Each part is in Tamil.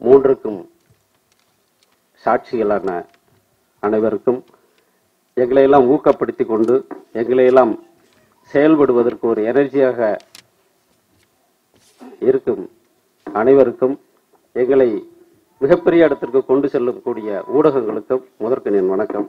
மூன்றுக்கும் சாட்சிகளான அனைவருக்கும் எங்களை எல்லாம் ஊக்கப்படுத்தி கொண்டு எங்களை எல்லாம் செயல்படுவதற்கு ஒரு எனர்ஜியாக இருக்கும் அனைவருக்கும் எங்களை மிகப்பெரிய இடத்திற்கு கொண்டு செல்லக்கூடிய ஊடகங்களுக்கும் முதற்கு என் வணக்கம்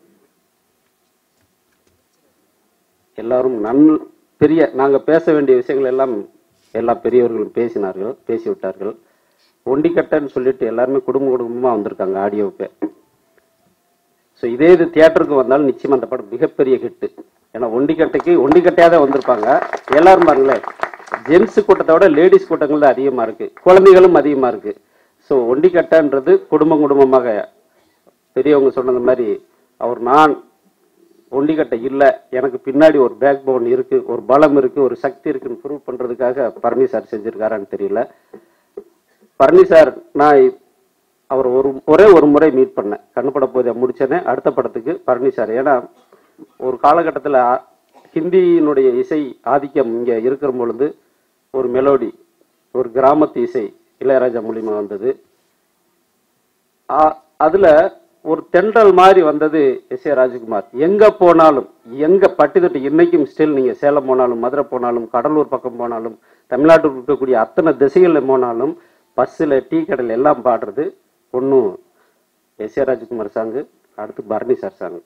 எல்லாரும் நன் பெரிய நாங்க பேச வேண்டிய விஷயங்கள் எல்லாம் எல்லா பெரியவர்களும் பேசினார்கள் பேசிவிட்டார்கள் ஒண்டிக்கட்டைன்னு சொல்லிட்டு எல்லாருமே குடும்ப குடும்பமா வந்திருக்காங்க ஆடியோவுக்கு ஸோ இதே இது தியேட்டருக்கு வந்தாலும் நிச்சயமா அந்த படம் மிகப்பெரிய ஹிட் ஏன்னா ஒண்டிக்கட்டைக்கு ஒண்டிக்கட்டையா தான் வந்திருப்பாங்க எல்லாரும் பாருங்களேன் ஜென்ஸ் கூட்டத்தை விட லேடிஸ் கூட்டங்கள் தான் அதிகமா இருக்கு குழந்தைகளும் அதிகமா இருக்கு ஸோ ஒண்டிக்கட்டைன்றது குடும்பம் குடும்பமாக பெரியவங்க சொன்னது மாதிரி அவர் நான் ஒண்டிக்கட்டை இல்ல எனக்கு பின்னாடி ஒரு பேக் போன் இருக்கு ஒரு பலம் இருக்கு ஒரு சக்தி இருக்குன்னு ப்ரூவ் பண்றதுக்காக பரணி சார் செஞ்சிருக்காரான்னு தெரியல பரணி சார் நான் அவர் ஒரு ஒரே ஒரு முறை மீட் பண்ணேன் கண்ணுப்பட போதை முடிச்சேனே அடுத்த படத்துக்கு பரணி சார் ஏன்னா ஒரு காலகட்டத்தில் ஹிந்தியினுடைய இசை ஆதிக்கம் இங்க இருக்கிற பொழுது ஒரு மெலோடி ஒரு கிராமத்து இசை இளையராஜா மூலியமா வந்தது ஆ- அதுல ஒரு தென்றல் மாதிரி வந்தது எஸ் ஏ ராஜ்குமார் எங்க போனாலும் எங்க பட்டித்தட்டு இன்னைக்கும் ஸ்டில் நீங்க சேலம் போனாலும் மதுரை போனாலும் கடலூர் பக்கம் போனாலும் தமிழ்நாட்டில் இருக்கக்கூடிய அத்தனை திசைகளில் போனாலும் பஸ்ஸில் டீ கடையில் எல்லாம் பாடுறது ஒன்றும் எஸ் ஏ ராஜ்குமார் சாங்கு அடுத்து பரணி சார் சாங்கு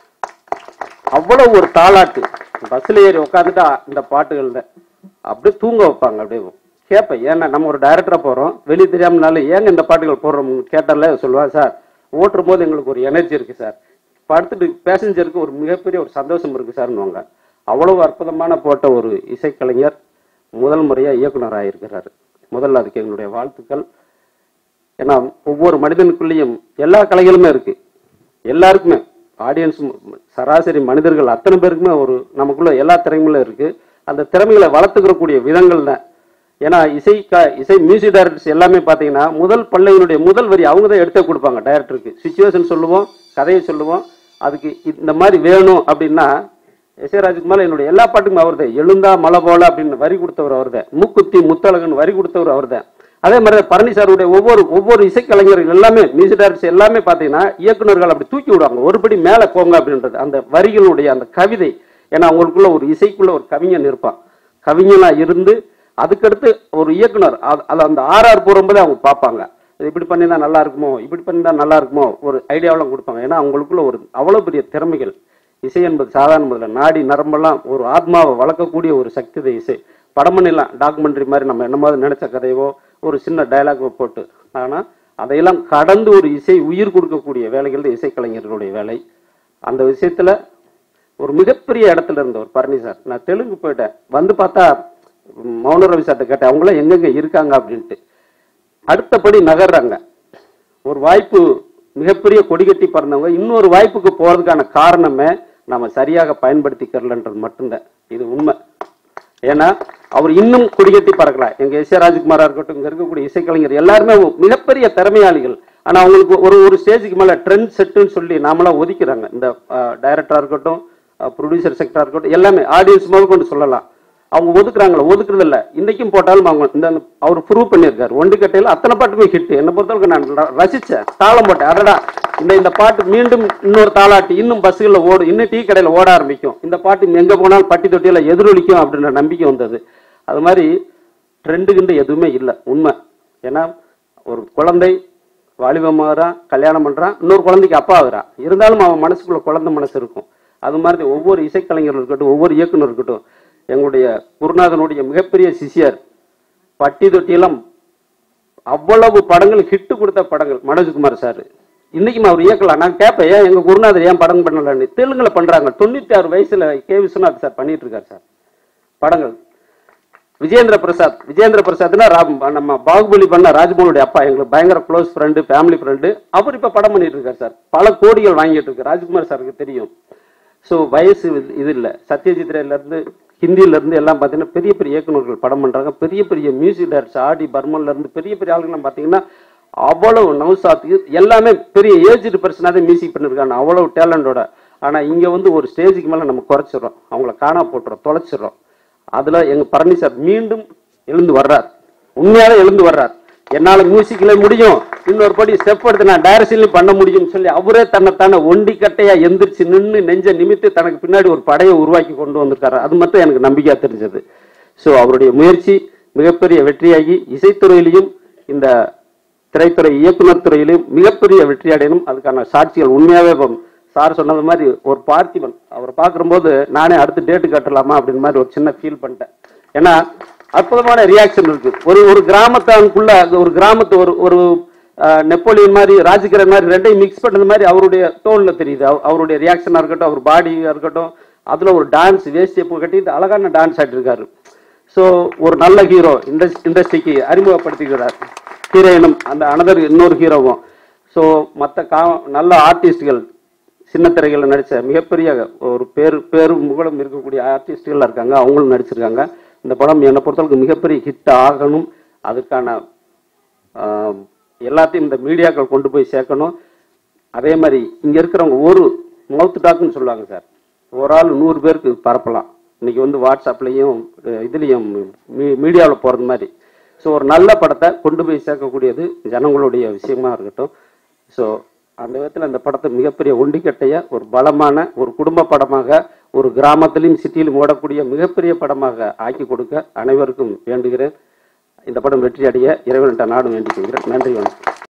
அவ்வளவு ஒரு தாளாட்டு பஸ்ல ஏறி உட்காந்துட்டா இந்த பாட்டுகள் தான் அப்படியே தூங்க வைப்பாங்க அப்படியே கேட்பேன் ஏன்னா நம்ம ஒரு டைரக்டரா போறோம் வெளியே தெரியாமனால ஏங்க இந்த பாட்டுகள் போடுறோம் கேட்டால சொல்லுவா சார் ஓட்டுற போது எங்களுக்கு ஒரு எனர்ஜி இருக்கு சார் படுத்துட்டு பேசஞ்சருக்கு ஒரு மிகப்பெரிய ஒரு சந்தோஷம் இருக்கு சார்னுவாங்க அவ்வளவு அற்புதமான போட்ட ஒரு இசைக்கலைஞர் முதல் முறையா இயக்குனர் ஆயிருக்கிறாரு முதல்ல அதுக்கு எங்களுடைய வாழ்த்துக்கள் ஏன்னா ஒவ்வொரு மனிதனுக்குள்ளேயும் எல்லா கலைகளுமே இருக்கு எல்லாருக்குமே ஆடியன்ஸ் சராசரி மனிதர்கள் அத்தனை பேருக்குமே ஒரு நமக்குள்ள எல்லா திறமைகளும் இருக்கு அந்த திறமைகளை வளர்த்துக்கிற கூடிய விதங்கள் தான் ஏன்னா இசை க- இசை மியூசிக் டைரக்டர்ஸ் எல்லாமே பாத்தீங்கன்னா முதல் பல்லையினுடைய முதல் வரி அவங்க தான் எடுத்தே கொடுப்பாங்க டைரக்டருக்கு சுச்சுவேஷன் சொல்லுவோம் கதையை சொல்லுவோம் அதுக்கு இந்த மாதிரி வேணும் அப்படின்னா எஸ் ஏ ராஜ்குமார் என்னுடைய எல்லா பாட்டுக்கும் அவர் தான் எழுந்தா மலை போல அப்படின்னு வரி கொடுத்தவர் அவர் தான் மூக்குத்தி முத்தழகன் வரி கொடுத்தவர் அவர் தான் அதே மாதிரி பரணி சாருடைய ஒவ்வொரு ஒவ்வொரு இசைக்கலைஞர்கள் எல்லாமே மியூசிக் டைரக்டர்ஸ் எல்லாமே பாத்தீங்கன்னா இயக்குனர்கள் அப்படி தூக்கி விடுவாங்க ஒருபடி மேல போங்க அப்படின்றது அந்த வரிகளுடைய அந்த கவிதை ஏன்னா அவங்களுக்குள்ள ஒரு இசைக்குள்ள ஒரு கவிஞன் இருப்பான் கவிஞனா இருந்து அதுக்கடுத்து ஒரு இயக்குனர் அது அது அந்த ஆர்ஆர் போகும்போதே அவங்க பார்ப்பாங்க இது இப்படி பண்ணினா நல்லா இருக்குமோ இப்படி பண்ணினா நல்லா இருக்குமோ ஒரு ஐடியாவெல்லாம் கொடுப்பாங்க ஏன்னா அவங்களுக்குள்ள ஒரு அவ்வளவு பெரிய திறமைகள் இசை என்பது சாதாரண நாடி நரம்பெல்லாம் ஒரு ஆத்மாவை வளர்க்கக்கூடிய ஒரு சக்தி தான் இசை படம் பண்ணிடலாம் டாக்குமெண்ட்ரி மாதிரி நம்ம என்ன மாதிரி நினைச்ச கதையவோ ஒரு சின்ன டயலாக் போட்டு ஆனா அதையெல்லாம் கடந்து ஒரு இசை உயிர் கொடுக்கக்கூடிய வேலைகள் தான் இசைக்கலைஞர்களுடைய வேலை அந்த விஷயத்துல ஒரு மிகப்பெரிய இடத்துல இருந்த ஒரு பரணி சார் நான் தெலுங்கு போயிட்டேன் வந்து பார்த்தா மௌன ரவி சார்ட்ட கேட்டேன் அவங்களாம் எங்கெங்க இருக்காங்க அப்படின்ட்டு அடுத்தபடி நகர்றாங்க ஒரு வாய்ப்பு மிகப்பெரிய கொடிகட்டி பறந்தவங்க இன்னொரு வாய்ப்புக்கு போறதுக்கான காரணமே நாம சரியாக பயன்படுத்திக்கிறலன்றது மட்டும்தான் இது உண்மை ஏன்னா அவர் இன்னும் கொடிகட்டி பறக்கலாம் எங்க எஸ் ஏ ராஜ்குமாரா இருக்கட்டும் இங்க இருக்கக்கூடிய இசைக்கலைஞர் எல்லாருமே மிகப்பெரிய திறமையாளிகள் ஆனா அவங்களுக்கு ஒரு ஒரு ஸ்டேஜுக்கு மேல ட்ரெண்ட் செட்டுன்னு சொல்லி நாமெல்லாம் ஒதுக்கிறாங்க இந்த டைரக்டரா இருக்கட்டும் ப்ரொடியூசர் செக்டரா இருக்கட்டும் எல்லாமே ஆடியன்ஸ் முதல் கொண்டு சொல்லலாம் அவங்க ஒதுக்குறாங்களா ஒதுக்குறது இல்ல இன்னைக்கும் போட்டாலும் அவங்க இந்த அவர் ப்ரூவ் பண்ணியிருக்காரு ஒண்டி கட்டையில அத்தனை பாட்டுமே ஹிட் என்னை பொறுத்தவரைக்கும் நான் ர- ரசிச்சேன் தாளம் போட்டேன் அடடா இந்த இந்த பாட்டு மீண்டும் இன்னொரு தாளாட்டி இன்னும் பஸ்ஸுகளில் ஓடும் இன்னும் டீ கடையில ஓட ஆரம்பிக்கும் இந்த பாட்டு எங்க போனாலும் பட்டி தொட்டியில எதிரொலிக்கும் அப்படின்ற நம்பிக்கை வந்தது அது மாதிரி ட்ரெண்டு கிண்டு எதுவுமே இல்லை உண்மை ஏன்னா ஒரு குழந்தை வாலிபமாகறான் கல்யாணம் பண்றான் இன்னொரு குழந்தைக்கு அப்பா ஆகுறான் இருந்தாலும் அவன் மனசுக்குள்ள குழந்தை மனசு இருக்கும் அது மாதிரி ஒவ்வொரு இசைக்கலைஞர்கள் இருக்கட்டும் ஒவ்வொரு இயக்குனர் இருக்கட்டும் எங்களுடைய குருநாதனுடைய மிகப்பெரிய சிஷியர் பட்டி தொட்டியெல்லாம் அவ்வளவு படங்கள் ஹிட் கொடுத்த படங்கள் மனோஜ்குமார் சார் இன்னைக்கும் அவர் இயக்கலாம் நான் கேட்பேன் ஏன் எங்க குருநாதர் ஏன் படம் பண்ணலன்னு தெலுங்குல பண்றாங்க தொண்ணூத்தி ஆறு வயசுல கே விஸ்வநாத் சார் பண்ணிட்டு இருக்காரு சார் படங்கள் விஜேந்திர பிரசாத் விஜேந்திர பிரசாத்னா ராம் நம்ம பாகுபலி பண்ண ராஜ்மோகனுடைய அப்பா எங்களுக்கு பயங்கர க்ளோஸ் ஃப்ரெண்டு ஃபேமிலி ஃப்ரெண்டு அவர் இப்ப படம் பண்ணிட்டு இருக்காரு சார் பல கோடிகள் வாங்கிட்டு இருக்கு ராஜ்குமார் சாருக்கு தெரியும் ஸோ வயசு இது- இது இல்லை சத்யஜித் ரேல இருந்து ஹிந்தில இருந்து எல்லாம் பார்த்தீங்கன்னா பெரிய பெரிய இயக்குனர்கள் படம் பண்றாங்க பெரிய பெரிய மியூசிக் டைரக்டர்ஸ் ஆடி பர்மன்ல இருந்து பெரிய பெரிய ஆளுங்கெல்லாம் பார்த்தீங்கன்னா அவ்வளவு நவுசாத்துக்கு எல்லாமே பெரிய ஏஜ்டு பர்சனாக தான் மியூசிக் பண்ணிருக்காங்க அவ்வளவு டேலண்டோட ஆனா இங்க வந்து ஒரு ஸ்டேஜுக்கு மேல நம்ம குறைச்சிடுறோம் அவங்கள காணா போட்டுறோம் தொலைச்சிடுறோம் அதுல எங்க பழனி சார் மீண்டும் எழுந்து வர்றார் உண்மையாவே எழுந்து வர்றார் என்னால மியூசிக்ல முடியும் இன்னொரு படி ஸ்டெப் எடுத்து நான் டைரக்ஷன்லயும் பண்ண முடியும்னு சொல்லி அவரே தன்னைத்தானே ஒண்டி கட்டையா எந்திரிச்சு நின்னு நெஞ்ச நிமித்து தனக்கு பின்னாடி ஒரு படையை உருவாக்கி கொண்டு வந்திருக்காரு அது மட்டும் எனக்கு நம்பிக்கையா தெரிஞ்சது ஸோ அவருடைய முயற்சி மிகப்பெரிய வெற்றியாகி இசைத்துறையிலையும் இந்த திரைத்துறை இயக்குனர் துறையிலும் மிகப்பெரிய வெற்றி அடையணும் அதுக்கான சாட்சிகள் உண்மையாவே இப்போ சார் சொன்னது மாதிரி ஒரு பார்த்திபன் அவரை பார்க்கும்போது நானே அடுத்து டேட்டு கட்டலாமா அப்படின்னு மாதிரி ஒரு சின்ன ஃபீல் பண்ணிட்டேன் ஏன்னா அற்புதமான ரியாக்ஷன் இருக்கு ஒரு ஒரு கிராமத்தானுக்குள்ள அங்க ஒரு கிராமத்து ஒரு ஒரு அஹ், நெப்போலியன் மாதிரி ராஜகிரண் மாதிரி ரெண்டையும் மிக்ஸ் பண்ணது மாதிரி அவருடைய டோன்ல தெரியுது அவ- அவருடைய ரியாக்ஷனா இருக்கட்டும் அவர் பாடியா இருக்கட்டும் அதுல ஒரு டான்ஸ் வேஸ்ட் எப்போ கட்டிட்டு அழகான டான்ஸ் ஆட்டிருக்காரு ஸோ ஒரு நல்ல ஹீரோ இந்த இண்டஸ்ட்ரிக்கு அறிமுகப்படுத்திக்கிறார் ஹீரோயினும் அந்த அனதர் இன்னொரு ஹீரோவும் ஸோ மற்ற கா நல்ல ஆர்டிஸ்ட்கள் சின்ன திரைகளில் நடித்த மிகப்பெரிய ஒரு பேர் பேரும் முகலம் இருக்கக்கூடிய ஆர்டிஸ்ட்கள் இருக்காங்க அவங்களும் நடிச்சிருக்காங்க இந்த படம் என்னை பொறுத்தளவுக்கு மிகப்பெரிய ஹிட் ஆகணும் அதுக்கான ஆம், எல்லாத்தையும் இந்த மீடியாக்கள் கொண்டு போய் சேர்க்கணும் அதே மாதிரி இங்க இருக்கிறவங்க ஒரு மவுத் டாக்னு சொல்லுவாங்க சார் ஒரு ஆள் நூறு பேருக்கு பரப்பலாம் இன்னைக்கு வந்து வாட்ஸ்அப்லயும் அஹ், இதுலயும் மீடியாவில் போறது மாதிரி ஸோ ஒரு நல்ல படத்தை கொண்டு போய் சேர்க்கக்கூடியது ஜனங்களுடைய விஷயமா இருக்கட்டும் ஸோ அந்த விதத்தில் அந்த படத்தை மிகப்பெரிய ஒண்டிக்கட்டைய ஒரு பலமான ஒரு குடும்ப படமாக ஒரு கிராமத்திலையும் சிட்டியிலும் ஓடக்கூடிய மிகப்பெரிய படமாக ஆக்கி கொடுக்க அனைவருக்கும் வேண்டுகிறேன் இந்த படம் வெற்றி அடைய இறைவன்கிட்ட நாடும் வேண்டிக் கொள்கிறேன் நன்றி வணக்கம்